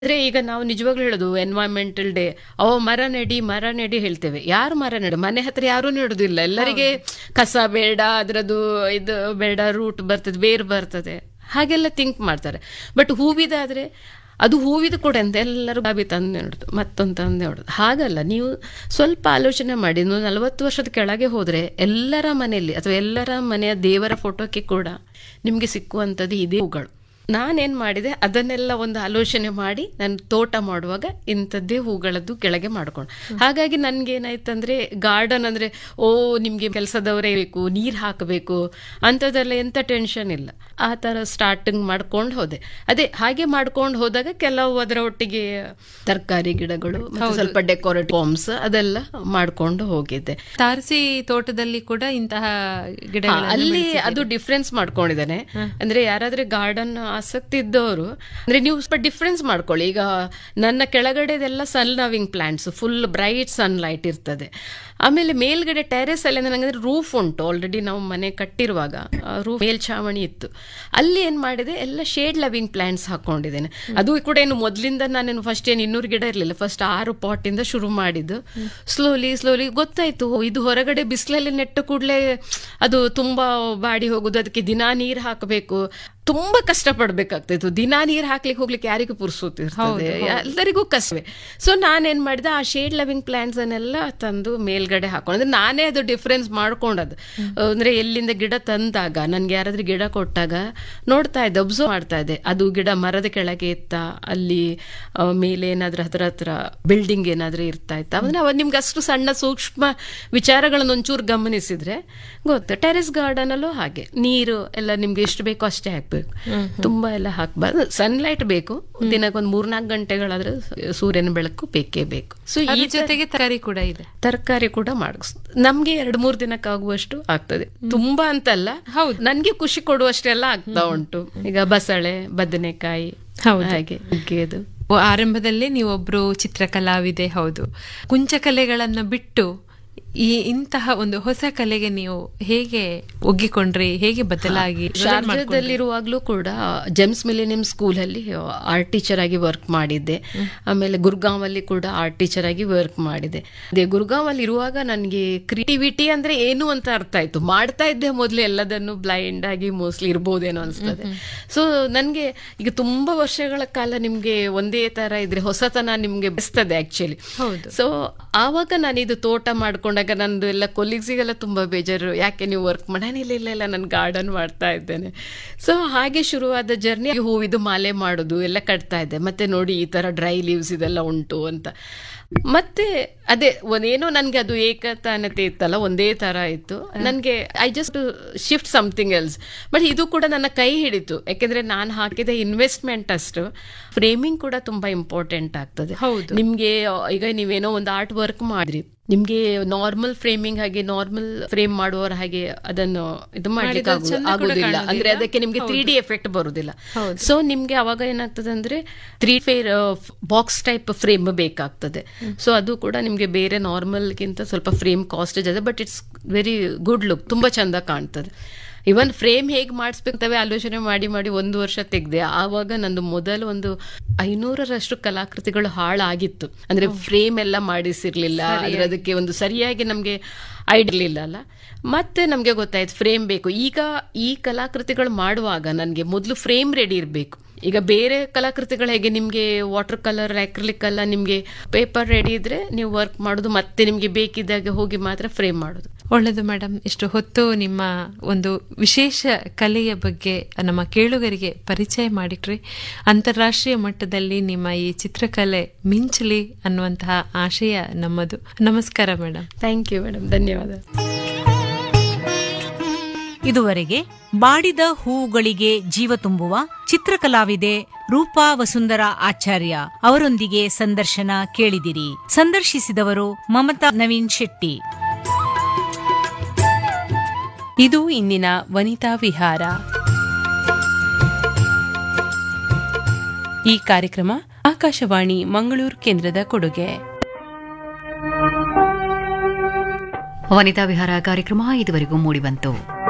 ಅಂದ್ರೆ ಈಗ ನಾವು ನಿಜವಾಗ್ಲೂ ಹೇಳೋದು ಎನ್ವೈರನ್ಮೆಂಟಲ್ ಡೇ ಅವ ಮರ ನೆಡಿ ಮರ ನೆಡಿ ಹೇಳ್ತೇವೆ ಯಾರು ಮರ ನೆಡ ಮನೆ ಹತ್ರ ಯಾರು ನೆಡುದಿಲ್ಲ ಎಲ್ಲರಿಗೆ ಕಸ ಬೇಡ ಅದ್ರದ್ದು ಇದು ಬೇಡ ರೂಟ್ ಬರ್ತದೆ ಬೇರು ಬರ್ತದೆ ಹಾಗೆಲ್ಲ ಥಿಂಕ್ ಮಾಡ್ತಾರೆ ಬಟ್ ಹೂವಿದಾದ್ರೆ ಅದು ಹೂವಿದ ಕೂಡ ಅಂತ ಎಲ್ಲರೂ ಬಾಬಿ ತಂದು ನೆಡುದು ಮತ್ತೊಂದು ತಂದು ನೆಡುದು ಹಾಗಲ್ಲ ನೀವು ಸ್ವಲ್ಪ ಆಲೋಚನೆ ಮಾಡಿ ನೀವು ನಲವತ್ತು ವರ್ಷದ ಕೆಳಗೆ ಹೋದ್ರೆ ಎಲ್ಲರ ಮನೆಯಲ್ಲಿ ಅಥವಾ ಎಲ್ಲರ ಮನೆಯ ದೇವರ ಫೋಟೋಕ್ಕೆ ಕೂಡ ನಿಮಗೆ ಸಿಕ್ಕುವಂಥದ್ದು ಇದೇ ಹೂಗಳು ನಾನೇನು ಮಾಡಿದೆ ಅದನ್ನೆಲ್ಲ ಒಂದು ಆಲೋಚನೆ ಮಾಡಿ ನಾನು ತೋಟ ಮಾಡುವಾಗ ಇಂಥದ್ದೇ ಹೂಗಳದ್ದು ಕೆಳಗೆ ಮಾಡ್ಕೊಂಡು ಹಾಗಾಗಿ ನನ್ಗೇನಾಯ್ತಂದ್ರೆ ಗಾರ್ಡನ್ ಅಂದ್ರೆ ಓ ನಿಮ್ಗೆ ಕೆಲಸದವರೇ ಬೇಕು ನೀರು ಹಾಕಬೇಕು ಅಂಥದ್ದೆಲ್ಲ ಎಂತ ಟೆನ್ಷನ್ ಇಲ್ಲ ಆ ಥರ ಸ್ಟಾರ್ಟಿಂಗ್ ಮಾಡ್ಕೊಂಡು ಹೋದೆ ಅದೇ ಹಾಗೆ ಮಾಡ್ಕೊಂಡು ಹೋದಾಗ ಕೆಲವು ಅದರ ಒಟ್ಟಿಗೆ ತರಕಾರಿ ಗಿಡಗಳು ಮತ್ತೆ ಸ್ವಲ್ಪ ಡೆಕೋರೇಟ್ ಫಾರ್ಮ್ಸ್ ಅದೆಲ್ಲ ಮಾಡ್ಕೊಂಡು ಹೋಗಿದ್ದೆ ತಾರಸಿ ತೋಟದಲ್ಲಿ ಕೂಡ ಇಂತಹ ಹಾ, ಗಿಡಗಳನ್ನು ಅಲ್ಲಿ ಅದು ಡಿಫ್ರೆನ್ಸ್ ಮಾಡ್ಕೊಂಡಿದ್ದೇನೆ ಅಂದ್ರೆ ಯಾರಾದ್ರೆ ಗಾರ್ಡನ್ ಆಸಕ್ತಿ ಇದ್ದವರು ಅಂದ್ರೆ ನೀವು ಸ್ವಲ್ಪ ಡಿಫ್ರೆನ್ಸ್ ಮಾಡ್ಕೊಳ್ಳಿ ಈಗ ನನ್ನ ಕೆಳಗಡೆದೆಲ್ಲ sun loving plants full bright sunlight ಇರ್ತದೆ ಆಮೇಲೆ ಮೇಲ್ಗಡೆ ಟೆರೆಸ್ ಅಲ್ಲಿ ನನಗೆ ರೂಫ್ ಉಂಟು ಆಲ್ರೆಡಿ ನಾವು ಮನೆ ಕಟ್ಟಿರುವಾಗ ರೂಫ್ ಮೇಲ್ಛಾವಣಿ ಇತ್ತು ಅಲ್ಲಿ ಏನ್ ಮಾಡಿದೆ ಎಲ್ಲ ಶೇಡ್ ಲವಿಂಗ್ ಪ್ಲಾಂಟ್ಸ್ ಹಾಕೊಂಡಿದ್ದೇನೆ ಅದು ಕೂಡ ಏನು ಮೊದಲಿಂದ ನಾನೇನು ಫಸ್ಟ್ ಏನು ಇನ್ನೂರು ಗಿಡ ಇರಲಿಲ್ಲ ಫಸ್ಟ್ ಆರು ಪಾಟ್ ಇಂದ ಶುರು ಮಾಡಿದ್ದು ಸ್ಲೋಲಿ ಸ್ಲೋಲಿ ಗೊತ್ತಾಯ್ತು ಓ, ಇದು ಹೊರಗಡೆ ಬಿಸಿಲಲ್ಲಿ ನೆಟ್ಟ ಕೂಡಲೇ ಅದು ತುಂಬಾ ಬಾಡಿ ಹೋಗುದು ಅದಕ್ಕೆ ದಿನಾ ನೀರು ಹಾಕಬೇಕು ತುಂಬಾ ಕಷ್ಟ ಪಡ್ಬೇಕಾಗ್ತಿತ್ತು ದಿನಾ ನೀರು ಹಾಕ್ಲಿಕ್ಕೆ ಹೋಗ್ಲಿಕ್ಕೆ ಯಾರಿಗೂ ಪುರ್ಸೋತಿರ್ತದೆ ಎಲ್ಲರಿಗೂ ಕಷ್ಟವೇ ಸೊ ನಾನೇನ್ ಮಾಡಿದೆ ಆ ಶೇಡ್ ಲವಿಂಗ್ ಪ್ಲಾಂಟ್ಸ್ ಅನ್ನೆಲ್ಲ ತಂದು ಮೇಲ್ಗಡೆ ಹಾಕೊಂಡು ಅಂದ್ರೆ ನಾನೇ ಅದು ಡಿಫ್ರೆನ್ಸ್ ಮಾಡ್ಕೊಂಡದ್ದು ಅಂದ್ರೆ ಎಲ್ಲಿಂದ ಗಿಡ ತಂದಾಗ ನನ್ಗೆ ಯಾರಾದ್ರೂ ಗಿಡ ಕೊಟ್ಟಾಗ ನೋಡ್ತಾ ಇದ್ದೆ ಒಬ್ಸರ್ವ್ ಮಾಡ್ತಾ ಇದ್ದೆ ಅದು ಗಿಡ ಮರದ ಕೆಳಗೆ ಇತ್ತ ಅಲ್ಲಿ ಆ, ಮೇಲೆ ಏನಾದ್ರೂ ಹತ್ರ ಹತ್ರ ಬಿಲ್ಡಿಂಗ್ ಏನಾದ್ರೂ ಇರ್ತಾ ಇತ್ತ ಅಂದ್ರೆ ಅವ ನಿಮ್ಗೆ ಅಷ್ಟು ಸಣ್ಣ ಸೂಕ್ಷ್ಮ ವಿಚಾರಗಳನ್ನ ಒಂಚೂರು ಗಮನಿಸಿದ್ರೆ ಗೊತ್ತು ಟೆರೆಸ್ ಗಾರ್ಡನ್ ಅಲ್ಲೂ ಹಾಗೆ ನೀರು ಎಲ್ಲ ನಿಮ್ಗೆ ಎಷ್ಟು ಬೇಕೋ ಅಷ್ಟೇ ಹಾಕ್ಬೇಕು ತುಂಬಾ ಎಲ್ಲ ಹಾಕ್ಬಾರ್ದು ಸನ್ಲೈಟ್ ಬೇಕು ದಿನಕ್ಕೊಂದು ಮೂರ್ನಾಲ್ಕು ಗಂಟೆಗಳಾದ್ರೆ ಸೂರ್ಯನ ಬೆಳಕು ಬೇಕೇ ಬೇಕು ಸೊ ಈ ಅದ್ರ ಜೊತೆಗೆ ತರಕಾರಿ ಕೂಡ ಇದೆ ತರಕಾರಿ ಕೂಡ ಮಾಡಿಸ್ ನಮ್ಗೆ ಎರಡ್ ಮೂರ್ ದಿನಕ್ಕಾಗುವಷ್ಟು ಆಗ್ತದೆ ತುಂಬಾ ಅಂತಲ್ಲ ಹೌದು. ನನ್ಗೆ ಖುಷಿ ಕೊಡುವಷ್ಟೆಲ್ಲ ಆಗ್ತಾ ಉಂಟು ಈಗ ಬಸಳೆ ಬದನೆಕಾಯಿ ಹೌದು. ಹಾಗೆ ನುಗ್ಗೆದು ಓ, ಆರಂಭದಲ್ಲೇ ನೀವೊಬ್ರು ಚಿತ್ರಕಲಾವಿದೆ ಹೌದು ಕುಂಚಕಲೆಗಳನ್ನ ಬಿಟ್ಟು ಈ ಇಂತಹ ಒಂದು ಹೊಸ ಕಲೆಗೆ ನೀವು ಹೇಗೆ ಒಗ್ಗಿಕೊಂಡ್ರಿ ಹೇಗೆ ಬದಲಾಗಿ ಶಾರ್ಜಾದಲ್ಲಿರುವಾಗ್ಲೂ ಕೂಡ ಜೆಮ್ಸ್ ಮಿಲಿನಿಯಂ ಸ್ಕೂಲ್ ಅಲ್ಲಿ ಆರ್ಟ್ ಟೀಚರ್ ಆಗಿ ವರ್ಕ್ ಮಾಡಿದ್ದೆ ಆಮೇಲೆ ಗುರ್ಗಾಂವ್ ಅಲ್ಲಿ ಕೂಡ ಆರ್ಟ್ ಟೀಚರ್ ಆಗಿ ವರ್ಕ್ ಮಾಡಿದೆ ಅದೇ ಗುರ್ಗಾಂವ್ ಅಲ್ಲಿ ಇರುವಾಗ ನನಗೆ ಕ್ರಿಯೇಟಿವಿಟಿ ಅಂದ್ರೆ ಏನು ಅಂತ ಅರ್ಥ ಆಯ್ತು ಮಾಡ್ತಾ ಇದ್ದೆ ಮೊದಲು ಎಲ್ಲದನ್ನು ಬ್ಲೈಂಡ್ ಆಗಿ ಮೋಸ್ಟ್ಲಿ ಇರ್ಬೋದೇನೋ ಅನ್ಸ್ತದೆ ಸೊ ನನ್ಗೆ ಈಗ ತುಂಬಾ ವರ್ಷಗಳ ಕಾಲ ನಿಮ್ಗೆ ಒಂದೇ ತರ ಇದ್ರೆ ಹೊಸತನ ನಿಮ್ಗೆ ಬೆಸ್ತದೆ ಆಕ್ಚುಲಿ ಹೌದು. ಸೊ ಆವಾಗ ನಾನು ಇದು ತೋಟ ಮಾಡ್ಕೊಂಡಾಗ ನಂದು ಎಲ್ಲ ಕೊಲೀಗ್ಸಿಗೆಲ್ಲ ತುಂಬಾ ಬೇಜಾರು ಯಾಕೆ ನೀವು ವರ್ಕ್ ಮಾಡ ಇಲ್ಲ ಇಲ್ಲ ಇಲ್ಲ ನಾನು ಗಾರ್ಡನ್ ಮಾಡ್ತಾ ಇದ್ದೇನೆ ಸೊ ಹಾಗೆ ಶುರುವಾದ ಜರ್ನಿ ಹೂವಿದು ಮಾಲೆ ಮಾಡೋದು ಎಲ್ಲ ಕಟ್ತಾ ಇದ್ದೆ ಮತ್ತೆ ನೋಡಿ ಈ ತರ ಡ್ರೈ ಲೀವ್ಸ್ ಇದೆಲ್ಲ ಉಂಟು ಅಂತ ಮತ್ತೆ ಅದೇ ಒಂದೇನೋ ನನ್ಗೆ ಅದು ಏಕತಾನತೆ ಇತ್ತಲ್ಲ ಒಂದೇ ತರ ಇತ್ತು ನನ್ಗೆ I just shift something else but ಇದು ಕೂಡ ನನ್ನ ಕೈ ಹಿಡಿತು ಯಾಕೆಂದ್ರೆ ನಾನು ಹಾಕಿದ ಇನ್ವೆಸ್ಟ್ಮೆಂಟ್ ಅಷ್ಟು ಫ್ರೇಮಿಂಗ್ ಕೂಡ ತುಂಬಾ ಇಂಪಾರ್ಟೆಂಟ್ ಆಗ್ತದೆ ಹೌದು. ನಿಮ್ಗೆ ಈಗ ನೀವೇನೋ ಒಂದು ಆರ್ಟ್ ವರ್ಕ್ ಮಾಡ್ರಿ ನಿಮ್ಗೆ ನಾರ್ಮಲ್ ಫ್ರೇಮಿಂಗ್ ಹಾಗೆ ನಾರ್ಮಲ್ ಫ್ರೇಮ್ ಮಾಡುವವರ ಹಾಗೆ ಅದನ್ನು ಇದು ಮಾಡ್ಲಿಕ್ಕೆ ಮಾಡಿದ್ರೆ ಆಗು- ಚಂದ ಕೂಡ ಆಗುದಿಲ್ಲ ಕಾಣುದಿಲ್ಲ. ಅಂದ್ರೆ ಅದಕ್ಕೆ ನಿಮ್ಗೆ ತ್ರೀ ಡಿ ಎಫೆಕ್ಟ್ ಬರುದಿಲ್ಲ ಹೌದು. ಸೊ ನಿಮ್ಗೆ ಅವಾಗ ಏನಾಗ್ತದೆ ಅಂದ್ರೆ three fair box type frame ಬೇಕಾಗ್ತದೆ ಸೊ ಅದು ಕೂಡ ನಿಮ್ಗೆ ಬೇರೆ ನಾರ್ಮಲ್ಗಿಂತ ಸ್ವಲ್ಪ ಫ್ರೇಮ್ ಕಾಸ್ಟ್ ಇದೆ but it's very good look ತುಂಬಾ ಚಂದ ಕಾಣ್ತದೆ ಇವನ್ ಫ್ರೇಮ್ ಹೇಗೆ ಮಾಡಿಸ್ಬೇಕಂತವೇ ಆಲೋಚನೆ ಮಾಡಿ ಮಾಡಿ ಒಂದು ವರ್ಷ ತೆಗ್ದೆ ಆವಾಗ ನಂದು ಮೊದಲು ಒಂದು ಐನೂರರಷ್ಟು ಕಲಾಕೃತಿಗಳು ಹಾಳಾಗಿತ್ತು ಅಂದ್ರೆ ಫ್ರೇಮ್ ಎಲ್ಲ ಮಾಡಿಸಿರ್ಲಿಲ್ಲ ಅಂದ್ರೆ ಅದಕ್ಕೆ ಒಂದು ಸರಿಯಾಗಿ ನಮ್ಗೆ ಐಡಿರ್ಲಿಲ್ಲ ಅಲ್ಲ ಮತ್ತೆ ನಮ್ಗೆ ಗೊತ್ತಾಯ್ತು ಫ್ರೇಮ್ ಬೇಕು ಈಗ ಈ ಕಲಾಕೃತಿಗಳು ಮಾಡುವಾಗ ನನಗೆ ಮೊದಲು ಫ್ರೇಮ್ ರೆಡಿ ಇರಬೇಕು ಈಗ ಬೇರೆ ಕಲಾಕೃತಿಗಳು ಹೇಗೆ ನಿಮ್ಗೆ ವಾಟರ್ ಕಲರ್ ಅಕ್ರಿಲಿಕ್ ಎಲ್ಲ ನಿಮ್ಗೆ ಪೇಪರ್ ರೆಡಿ ಇದ್ರೆ ನೀವು ವರ್ಕ್ ಮಾಡೋದು ಮತ್ತೆ ನಿಮ್ಗೆ ಬೇಕಿದ್ದಾಗ ಹೋಗಿ ಮಾತ್ರ ಫ್ರೇಮ್ ಮಾಡೋದು ಒಳ್ಳೆಯದು ಮೇಡಮ್ ಇಷ್ಟು ಹೊತ್ತು ನಿಮ್ಮ ಒಂದು ವಿಶೇಷ ಕಲೆಯ ಬಗ್ಗೆ ನಮ್ಮ ಕೇಳುಗರಿಗೆ ಪರಿಚಯ ಮಾಡಿಟ್ರಿ ಅಂತಾರಾಷ್ಟ್ರೀಯ ಮಟ್ಟದಲ್ಲಿ ನಿಮ್ಮ ಈ ಚಿತ್ರಕಲೆ ಮಿಂಚಲಿ ಅನ್ನುವಂತಹ ಆಶಯ ನಮ್ಮದು ನಮಸ್ಕಾರ ಮೇಡಮ್ ಥ್ಯಾಂಕ್ ಯು ಮೇಡಮ್ ಧನ್ಯವಾದ ಇದುವರೆಗೆ ಬಾಡಿದ ಹೂವುಗಳಿಗೆ ಜೀವ ತುಂಬುವ ಚಿತ್ರಕಲಾವಿದೆ ರೂಪಾ ವಸುಂಧರಾ ಆಚಾರ್ಯ ಅವರೊಂದಿಗೆ ಸಂದರ್ಶನ ಕೇಳಿದಿರಿ ಸಂದರ್ಶಿಸಿದವರು ಮಮತಾ ನವೀನ್ ಶೆಟ್ಟಿ ಇದು ಇಂದಿನ ವನಿತಾ ವಿಹಾರ ಈ ಕಾರ್ಯಕ್ರಮ ಆಕಾಶವಾಣಿ ಮಂಗಳೂರು ಕೇಂದ್ರದ ಕೊಡುಗೆ ವನಿತಾ ವಿಹಾರ ಕಾರ್ಯಕ್ರಮ ಇದುವರೆಗೂ ಮೂಡಿಬಂತು